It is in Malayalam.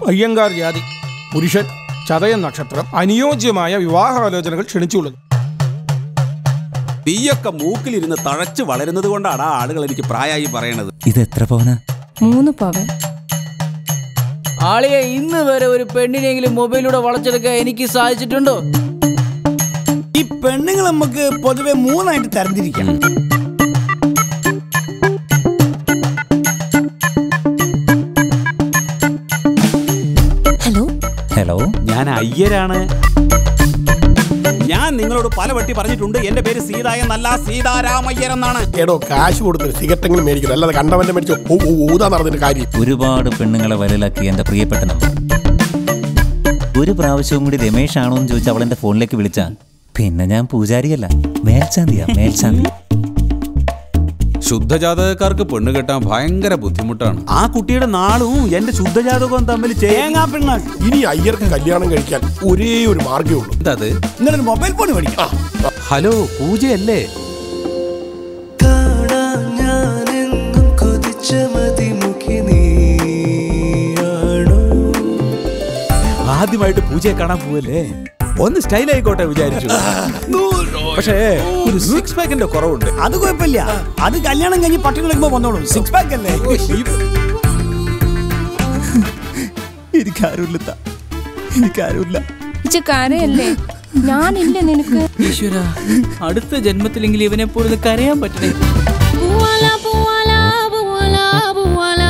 അയ്യങ്കാർ ജാതി പുരുഷൻ ചതയൻ നക്ഷത്രം അനുയോജ്യമായ വിവാഹാലോചനകൾ ക്ഷണിച്ചുകൊള്ളുന്നു തീയൊക്കെ മൂക്കിലിരുന്ന് തഴച്ചു വളരുന്നത് കൊണ്ടാണ് ആ ആളുകൾ എനിക്ക് പ്രായമായി പറയണത് ഇത് എത്ര പവന മൂന്ന് പവൻ ആളിയെ ഇന്ന് വരെ ഒരു പെണ്ണിനെങ്കിലും മൊബൈലിലൂടെ വളച്ചെടുക്കാൻ എനിക്ക് സാധിച്ചിട്ടുണ്ടോ ഈ പെണ്ണുങ്ങൾ നമുക്ക് പൊതുവെ മൂന്നായിട്ട് തരംതിരിക്കാം ഹലോ ഹലോ ഞാൻ അയ്യരാണ് ഞാൻ നിങ്ങളോട് പല വട്ടി പറഞ്ഞിട്ടുണ്ട് എന്റെ പേര് സീത എന്നല്ല സീതാരാമയ്യർ എന്നാണ് എടോ കാശ് കൊടുത്തിട്ട് സിഗരറ്റെങ്കിലും മേടിക്കണം അല്ലാതെ കണ്ടവന്റെ മേടിച്ച് ഊ- ഊ- ഊതാൻ നടന്നിട്ട് കാര്യം ഒരുപാട് പെണ്ണുങ്ങളെ വരലാക്കി എന്റെ പ്രിയപ്പെട്ട നമ്പർ ഒരു പ്രാവശ്യവും കൂടി രമേഷ് ആണോ എന്ന് ചോദിച്ചാൽ അവൾ എന്റെ ഫോണിലേക്ക് വിളിച്ച പിന്നെ ഞാൻ പൂജാരിയല്ല മേൽശാന്തിയാ മേൽശാന്തി ശുദ്ധജാതകക്കാർക്ക് പെണ്ണ് കെട്ടാൻ ഭയങ്കര ബുദ്ധിമുട്ടാണ് ആ കുട്ടിയുടെ നാളും എന്റെ ശുദ്ധജാതകവും തമ്മിൽ തേങ്ങാ പിണ്ണാൾ ഇനി അയ്യർക്ക് കല്യാണം കഴിക്കാൻ ഒരേ ഒരു മാർഗ്ഗമേ ഉള്ളൂ എന്തത് നിങ്ങളൊരു മൊബൈൽ ഫോൺ മേടിക്കാം ഹലോ പൂജയല്ലേ ഞാനെന്നും കൊതിച്ച മതിമുഖി നീയാണോ ആദ്യമായിട്ട് പൂജയെ കാണാൻ പോവല്ലേ ഒന്ന് സ്റ്റൈൽ ആയിക്കോട്ടെ വിചാരിച്ചു പക്ഷേ ഒരു സിക്സ് പാക്കിന്റെ കുറവുണ്ട് അത് കുഴപ്പമില്ല അത് കല്യാണം കഴിഞ്ഞ് പട്ടി കളിക്കുമ്പോ വന്നോളൂ സിക്സ് പാക്ക് അല്ലേ എനിക്കാരുമില്ല എനിക്കാരുമില്ല ഇച്ച കരയല്ലേ ഞാനില്ല നിനക്ക് ഈശ്വര അടുത്ത ജന്മത്തിലെങ്കിലും ഇവനെ പോലും കരയാൻ പറ്റണേ പൂവാല പൂവാല പൂവാല പൂവാല